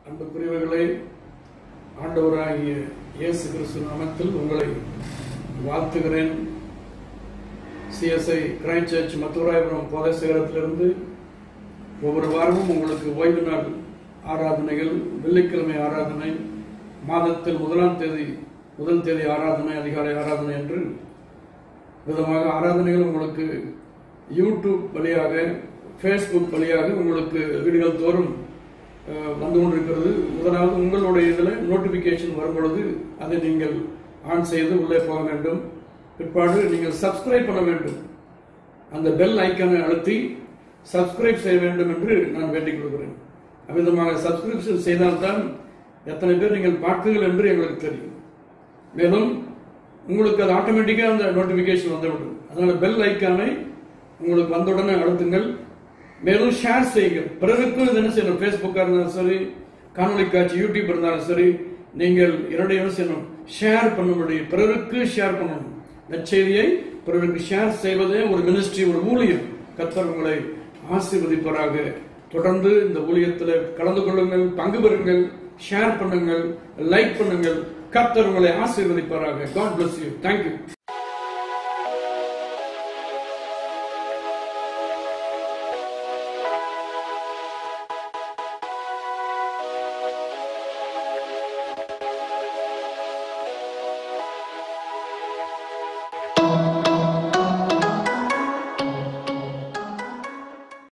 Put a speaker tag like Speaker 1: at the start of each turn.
Speaker 1: அன்புக்குரியவர்களே ஆண்டவராகிய இயேசு கிறிஸ்து நாமத்தில் உங்களை வாழ்த்துகிறேன் சிஎஸ்ஐ கிரைஸ்ட் சர்ச் மத்துராயபுரம் போதை சிகரத்திலிருந்து ஒவ்வொரு வாரமும் உங்களுக்கு ஓய்வு நாள் ஆராதனைகள் வெள்ளிக்கிழமை ஆராதனை மாதத்தில் முதலாம் தேதி முதல் தேதி ஆராதனை அதிகாலை ஆராதனை என்று விதமாக ஆராதனைகள் உங்களுக்கு யூடியூப் வழியாக ஃபேஸ்புக் வழியாக உங்களுக்கு வீடுகள் தோறும் அஹ், வந்து கொண்டிருக்கிறது முதலாவது உங்களுடைய இதில் நோட்டிஃபிகேஷன் வரும் பொழுது அதை நீங்கள் ஆன் செய்து உள்ளே போக வேண்டும் பிற்பாடு நீங்கள் சப்ஸ்கிரைப் பண்ண வேண்டும் அந்த பெல் ஐக்கானை அழுத்தி சப்ஸ்கிரைப் செய்ய வேண்டும் என்று நான் வேண்டிக் கொள்கிறேன் அவ்விதமாக சப்ஸ்கிரிப்ஷன் செய்தால்தான் எத்தனை பேர் நீங்கள் பார்க்குங்கள் என்று எங்களுக்கு தெரியும் மேலும் உங்களுக்கு அது ஆட்டோமேட்டிக்காக அந்த நோட்டிஃபிகேஷன் வந்துவிடும் அதனால பெல் ஐக்கானை உங்களுக்கு வந்தவுடனே அழுத்துங்கள் மேலும் ஷேர் செய்யுங்கள் பிறருக்கும் இது என்ன செய்யணும் ஃபேஸ்புக்காக இருந்தாலும் சரி காணொலி காட்சி யூடியூப் இருந்தாலும் சரி நீங்கள் இரண்டையும் என்ன செய்யணும் ஷேர் பண்ணும்படி பிறருக்கு ஷேர் பண்ணணும் நற்செய்தியை பிறருக்கு ஷேர் செய்வதே ஒரு மினிஸ்ட்ரி ஒரு ஊழியம் கர்த்தர் உங்களை ஆசீர்வதிப்பராக தொடர்ந்து இந்த ஊழியத்தில் கலந்து கொள்ளுங்கள் பங்கு பெறுங்கள் ஷேர் பண்ணுங்கள் லைக் பண்ணுங்கள் கர்த்தர் உங்களை ஆசீர்வதிப்பாராக God bless you thank you